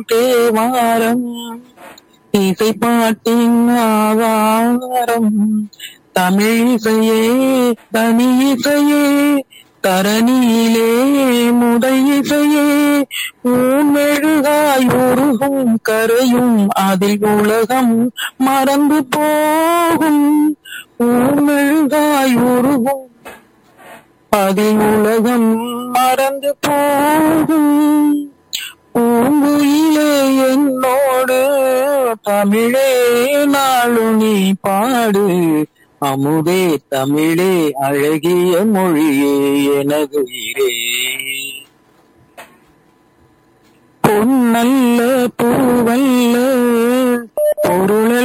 தேவாரம் இசை பாட்டின் ஆவாரம் தமிழ் இசையே தனி இசையே தரணியிலே முதல் இசையே ஊமெழுகாய் உருகும் கரையும் அதில் உலகம் மறந்து போகும் ஊமெழுகாய் உருகும் அதில் உலகம் மறந்து போகும் பூங்குயிலே என்னோடு தமிழே நாளு நீ பாடு அமுதே தமிழே அழகிய மொழியே எனது உயிரே பொன்னல்ல பூவல்ல பொருள